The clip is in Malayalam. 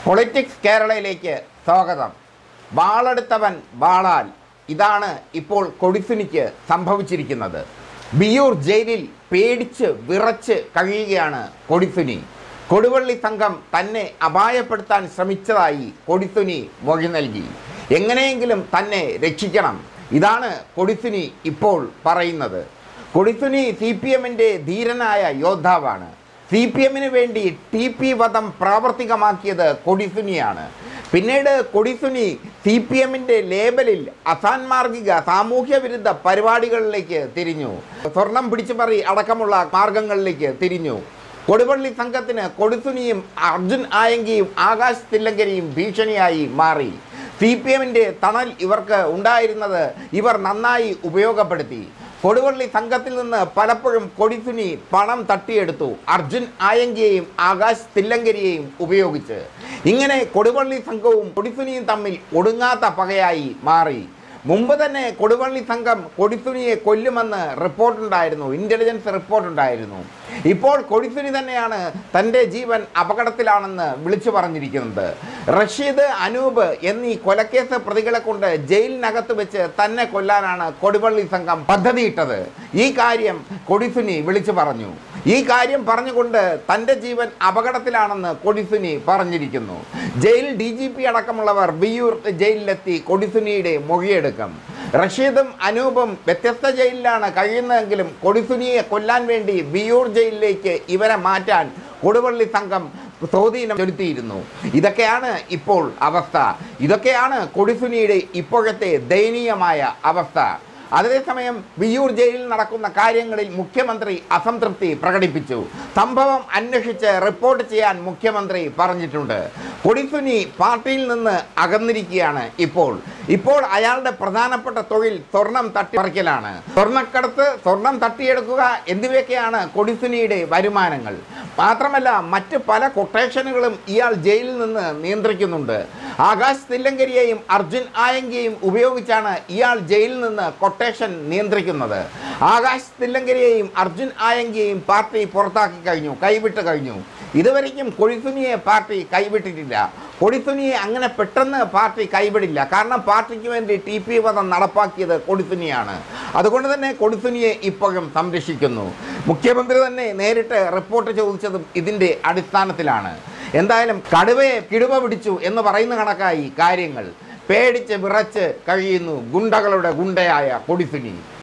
പൊളിറ്റിക്സ് കേരളയിലേക്ക് സ്വാഗതം വാളെടുത്തവൻ വാളാൽ ഇതാണ് ഇപ്പോൾ കൊടിസുനിക്ക് സംഭവിച്ചിരിക്കുന്നത് ബിയൂർ ജയിലിൽ പേടിച്ച് വിറച്ച് കഴിയുകയാണ് കൊടിസുനി കൊടുവള്ളി സംഘം തന്നെ അപായപ്പെടുത്താൻ ശ്രമിച്ചതായി കൊടിസുനി മൊഴി നൽകി എങ്ങനെയെങ്കിലും തന്നെ രക്ഷിക്കണം ഇതാണ് കൊടിസുനി ഇപ്പോൾ പറയുന്നത് കൊടിസുനി സി പി എമ്മിൻ്റെ ധീരനായ യോദ്ധാവാണ് സി പി എമ്മിന് വേണ്ടി ടി പി വധം പ്രാവർത്തികമാക്കിയത് കൊടിസുനിയാണ് പിന്നീട് കൊടിസുനി സി പി എമ്മിൻ്റെ ലേബലിൽ അസാൻമാർഗിക സാമൂഹ്യ വിരുദ്ധ പരിപാടികളിലേക്ക് തിരിഞ്ഞു സ്വർണം പിടിച്ചുപറി അടക്കമുള്ള മാർഗങ്ങളിലേക്ക് തിരിഞ്ഞു കൊടുവള്ളി സംഘത്തിന് കൊടിസുനിയും അർജുൻ ആയങ്കിയും ആകാശ് തില്ലങ്കരിയും ഭീഷണിയായി മാറി സി പി എമ്മിൻ്റെ തണൽ ഇവർക്ക് ഉണ്ടായിരുന്നത് ഇവർ നന്നായി ഉപയോഗപ്പെടുത്തി കൊടുവള്ളി സംഘത്തിൽ നിന്ന് പലപ്പോഴും കൊടിസുനി പണം തട്ടിയെടുത്തു അർജുൻ ആയങ്കിയെയും ആകാശ് തില്ലങ്കരിയെയും ഉപയോഗിച്ച് ഇങ്ങനെ കൊടുവള്ളി സംഘവും കൊടിസുനിയും തമ്മിൽ ഒടുങ്ങാത്ത പകയായി മാറി മുമ്പ് തന്നെ കൊടുവള്ളി സംഘം കൊടിസുനിയെ കൊല്ലുമെന്ന് റിപ്പോർട്ടുണ്ടായിരുന്നു ഇൻ്റലിജൻസ് റിപ്പോർട്ടുണ്ടായിരുന്നു ഇപ്പോൾ കൊടിസുനി തന്നെയാണ് തൻ്റെ ജീവൻ അപകടത്തിലാണെന്ന് വിളിച്ചു പറഞ്ഞിരിക്കുന്നത് റഷീദ് അനൂപ് എന്നീ കൊലക്കേസ് പ്രതികളെ കൊണ്ട് ജയിലിനകത്ത് വെച്ച് തന്നെ കൊല്ലാനാണ് കൊടുവള്ളി സംഘം പദ്ധതിയിട്ടത് ഈ കാര്യം കൊടിസുനി വിളിച്ചു പറഞ്ഞു ഈ കാര്യം പറഞ്ഞുകൊണ്ട് തൻ്റെ ജീവൻ അപകടത്തിലാണെന്ന് കൊടിസുനി പറഞ്ഞിരിക്കുന്നു ജയിൽ ഡി ജി പി അടക്കമുള്ളവർ വിയൂർ ജയിലിലെത്തി കൊടിസുനിയുടെ മൊഴിയെടുക്കും റഷീദും അനൂപും വ്യത്യസ്ത ജയിലിലാണ് കഴിയുന്നതെങ്കിലും കൊടിസുനിയെ കൊല്ലാൻ വേണ്ടി വിയൂർ ജയിലിലേക്ക് ഇവരെ മാറ്റാൻ കൊടുവള്ളി സംഘം സ്വാധീനം ചെലുത്തിയിരുന്നു ഇതൊക്കെയാണ് ഇപ്പോൾ അവസ്ഥ ഇതൊക്കെയാണ് കൊടിസുനിയുടെ ഇപ്പോഴത്തെ ദയനീയമായ അവസ്ഥ അതേസമയം വിയ്യൂർ ജയിലിൽ നടക്കുന്ന കാര്യങ്ങളിൽ മുഖ്യമന്ത്രി അസംതൃപ്തി പ്രകടിപ്പിച്ചു സംഭവം അന്വേഷിച്ച് റിപ്പോർട്ട് ചെയ്യാൻ മുഖ്യമന്ത്രി പറഞ്ഞിട്ടുണ്ട് കൊടിസുനി പാർട്ടിയിൽ നിന്ന് അകന്നിരിക്കുകയാണ് ഇപ്പോൾ ഇപ്പോൾ അയാളുടെ പ്രധാനപ്പെട്ട തൊഴിൽ സ്വർണം തട്ടിപ്പറിക്കലാണ് സ്വർണ്ണക്കടത്ത് സ്വർണം തട്ടിയെടുക്കുക എന്നിവയൊക്കെയാണ് കൊടിസുനിയുടെ വരുമാനങ്ങൾ മാത്രമല്ല മറ്റ് പല കൊട്ടേഷനുകളും ഇയാൾ ജയിലിൽ നിന്ന് നിയന്ത്രിക്കുന്നുണ്ട് ആകാശ് തില്ലങ്കരിയെയും അർജുൻ ആയങ്കിയെയും ഉപയോഗിച്ചാണ് ഇയാൾ ജയിലിൽ നിന്ന് കൊട്ടേഷൻ നിയന്ത്രിക്കുന്നത് ആകാശ് തില്ലങ്കരിയെയും അർജുൻ ആയങ്കിയെയും പാർട്ടി പുറത്താക്കി കഴിഞ്ഞു കൈവിട്ട് കഴിഞ്ഞു ഇതുവരെയ്ക്കും കൊടിസുനിയെ പാർട്ടി കൈവിട്ടിട്ടില്ല കൊടിസുനിയെ അങ്ങനെ പെട്ടെന്ന് പാർട്ടി കൈവിടില്ല കാരണം പാർട്ടിക്ക് വേണ്ടി ടി പി വധം നടപ്പാക്കിയത് കൊടിസുനിയാണ് അതുകൊണ്ട് തന്നെ കൊടിസുനിയെ ഇപ്പോഴും സംരക്ഷിക്കുന്നു മുഖ്യമന്ത്രി തന്നെ നേരിട്ട് റിപ്പോർട്ട് ചോദിച്ചതും ഇതിൻ്റെ അടിസ്ഥാനത്തിലാണ് എന്തായാലും കടുവയെ കിടുവ പിടിച്ചു എന്ന് പറയുന്ന കണക്കായി കാര്യങ്ങൾ പേടിച്ച് വിറച്ച് കഴിയുന്നു ഗുണ്ടകളുടെ ഗുണ്ടയായ കൊടിസുനി